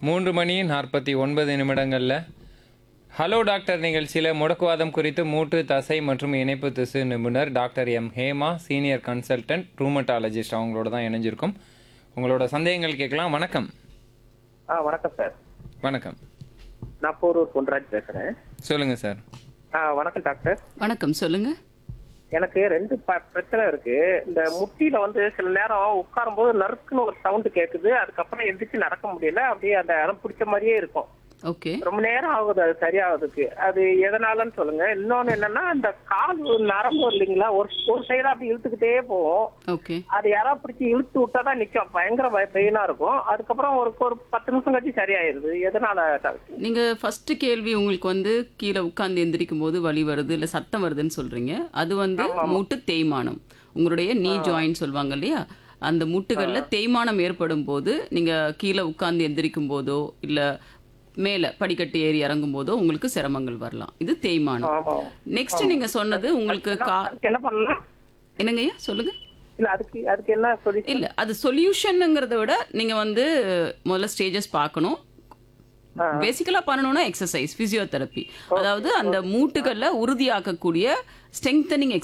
மூன்று மணி நாற்பத்தி ஒன்பது நிமிடங்களில் ஹலோ டாக்டர் நிகழ்ச்சியில் முடக்குவாதம் குறித்து மூட்டு தசை மற்றும் இணைப்பு திசு நிபுணர் doctor M Hema senior consultant rheumatologist அவங்களோட தான் இணைஞ்சிருக்கோம் உங்களோட சந்தேகங்கள் கேட்கலாம் வணக்கம் ஆ வணக்கம் சார் வணக்கம் நான் போரூர் பொன்ராஜ் பேசுறேன் சொல்லுங்கள் சார் ஆ வணக்கம் டாக்டர் வணக்கம் சொல்லுங்க எனக்கு ரெண்டு ப- பிரச்சனை இருக்கு இந்த முட்டியில வந்து சில நேரம் உட்காரும் போது நறுக்குன்னு ஒரு சவுண்ட் கேக்குது அதுக்கப்புறம் எந்திரிச்சு நடக்க முடியல அப்படியே அந்த இடம் பிடிச்ச மாதிரியே இருக்கும் ஓகே ரொம்ப நேரம் ஆகுது அது சரியாகுதுக்கு அது எதனாலன்னு சொல்லுங்க இன்னொன்னு என்னன்னா அந்த கால் நரம்பு இல்லைங்களா ஒரு ஒரு சைடா அப்படி இழுத்துக்கிட்டே போகும் ஓகே அது யாராவது பிடிச்சி இழுத்து விட்டாதான் நிக்கும் பயங்கர பெயினா இருக்கும் அதுக்கப்புறம் ஒரு ஒரு பத்து நிமிஷம் கழிச்சு சரியாயிருது எதனால டாக்டர் நீங்க ஃபர்ஸ்ட் கேள்வி உங்களுக்கு வந்து கீழே உட்கார்ந்து எந்திரிக்கும் போது வலி வருது இல்ல சத்தம் வருதுன்னு சொல்றீங்க அது வந்து மூட்டு தேய்மானம் உங்களுடைய நீ ஜாயிண்ட் சொல்லுவாங்க இல்லையா அந்த முட்டுகள்ல தேய்மானம் ஏற்படும் போது நீங்க கீழே உட்கார்ந்து எந்திரிக்கும் போதோ இல்ல மேல படிக்கட்டு ஏறி இறங்கும் போதோ உங்களுக்கு சிரமங்கள் வரலாம் இது தேய்மானம் ஆமா நெக்ஸ்ட் நீங்க சொன்னது உங்களுக்கு கா அதுக்கு என்ன பண்ணலாம் என்னங்கய்யா சொல்லுங்க இல்ல அதுக்கு அதுக்கு என்ன சொல்லி இல்ல அது சொல்யூஷனுங்கிறத விட நீங்க வந்து முதல்ல ஸ்டேஜஸ் பார்க்கணும் பேசிக்கலா பண்ணணும்னா எக்ஸசைஸ் பிசியோதெரப்பி அதாவது அந்த மூட்டுகள்ல உறுதியாக்கக்கூடிய ஸ்ட்ரெங்தனிங்